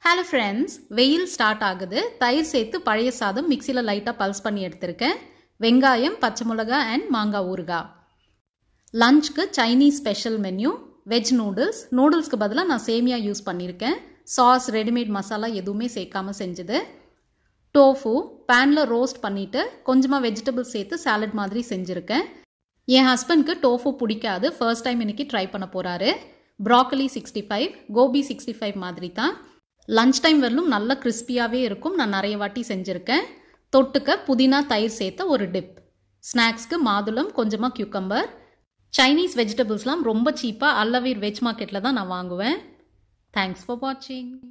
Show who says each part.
Speaker 1: hello friends வெயில் start ஆகுது தயிர் சேர்த்து பழைய சாதம் மிக்சியில் லைட்டாக பல்ஸ் பண்ணி எடுத்திருக்கேன் வெங்காயம் பச்சை மிளகா அண்ட் மாங்காய் ஊறுகாய் லஞ்சுக்கு Chinese special menu veg noodles நூடுல்ஸ்க்கு பதிலாக நான் சேமியா யூஸ் பண்ணியிருக்கேன் சாஸ் ரெடிமேட் மசாலா எதுவுமே சேர்க்காம செஞ்சது டோஃபு பேனில் ரோஸ்ட் பண்ணிவிட்டு கொஞ்சமாக வெஜிடபிள்ஸ் சேர்த்து சாலட் மாதிரி செஞ்சுருக்கேன் என் ஹஸ்பண்ட்க்கு டோஃபு பிடிக்காது ஃபர்ஸ்ட் டைம் இன்னைக்கு ட்ரை பண்ண போகிறாரு broccoli sixty five gobi sixty five மாதிரி தான் லஞ்ச் டைம் வரலும் நல்ல கிறிஸ்பியாகவே இருக்கும் நான் நிறைய வாட்டி செஞ்சுருக்கேன் தொட்டுக்க புதினா தயிர் சேர்த்த ஒரு டிப் ஸ்நாக்ஸ்க்கு மாதுளம் கொஞ்சமாக கியூக்கம்பர் சைனீஸ் வெஜிடபிள்ஸ்லாம் ரொம்ப சீப்பாக அல்லவீர் வெஜ் மார்க்கெட்டில் தான் நான் வாங்குவேன் தேங்க்ஸ் ஃபார் வாட்சிங்